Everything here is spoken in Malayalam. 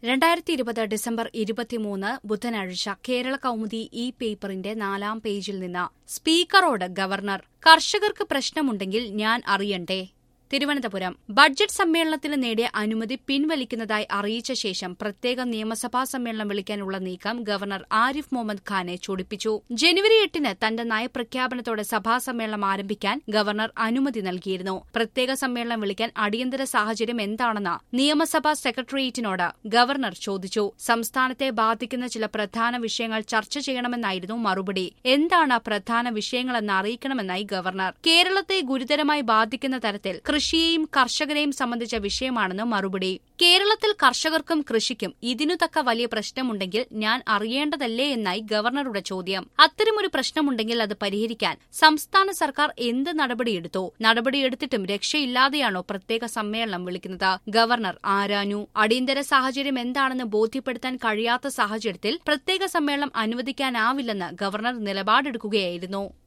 രണ്ടായിരത്തി ഇരുപത് ഡിസംബർ ഇരുപത്തിമൂന്ന് ബുധനാഴ്ച കേരള കൗമുദി ഇ പേപ്പറിന്റെ നാലാം പേജിൽ നിന്ന് സ്പീക്കറോട് ഗവർണർ കർഷകർക്ക് പ്രശ്നമുണ്ടെങ്കിൽ ഞാൻ അറിയണ്ടേ തിരുവനന്തപുരം ബഡ്ജറ്റ് സമ്മേളനത്തിന് നേടിയ അനുമതി പിൻവലിക്കുന്നതായി അറിയിച്ച ശേഷം പ്രത്യേക നിയമസഭാ സമ്മേളനം വിളിക്കാനുള്ള നീക്കം ഗവർണർ ആരിഫ് മുഹമ്മദ് ഖാനെ ചൊടിപ്പിച്ചു ജനുവരി എട്ടിന് തന്റെ നയപ്രഖ്യാപനത്തോടെ സഭാ സമ്മേളനം ആരംഭിക്കാൻ ഗവർണർ അനുമതി നൽകിയിരുന്നു പ്രത്യേക സമ്മേളനം വിളിക്കാൻ അടിയന്തര സാഹചര്യം എന്താണെന്ന് നിയമസഭാ സെക്രട്ടേറിയറ്റിനോട് ഗവർണർ ചോദിച്ചു സംസ്ഥാനത്തെ ബാധിക്കുന്ന ചില പ്രധാന വിഷയങ്ങൾ ചർച്ച ചെയ്യണമെന്നായിരുന്നു മറുപടി എന്താണ് പ്രധാന വിഷയങ്ങളെന്ന് അറിയിക്കണമെന്നായി ഗവർണർ കേരളത്തെ ഗുരുതരമായി ബാധിക്കുന്ന തരത്തിൽ കൃഷിയെയും കർഷകരെയും സംബന്ധിച്ച വിഷയമാണെന്ന് മറുപടി കേരളത്തിൽ കർഷകർക്കും കൃഷിക്കും ഇതിനു തക്ക വലിയ പ്രശ്നമുണ്ടെങ്കിൽ ഞാൻ അറിയേണ്ടതല്ലേ എന്നായി ഗവർണറുടെ ചോദ്യം അത്തരമൊരു പ്രശ്നമുണ്ടെങ്കിൽ അത് പരിഹരിക്കാൻ സംസ്ഥാന സർക്കാർ എന്ത് നടപടിയെടുത്തു നടപടിയെടുത്തിട്ടും രക്ഷയില്ലാതെയാണോ പ്രത്യേക സമ്മേളനം വിളിക്കുന്നത് ഗവർണർ ആരാഞ്ഞു അടിയന്തര സാഹചര്യം എന്താണെന്ന് ബോധ്യപ്പെടുത്താൻ കഴിയാത്ത സാഹചര്യത്തിൽ പ്രത്യേക സമ്മേളനം അനുവദിക്കാനാവില്ലെന്ന് ഗവർണർ നിലപാടെടുക്കുകയായിരുന്നു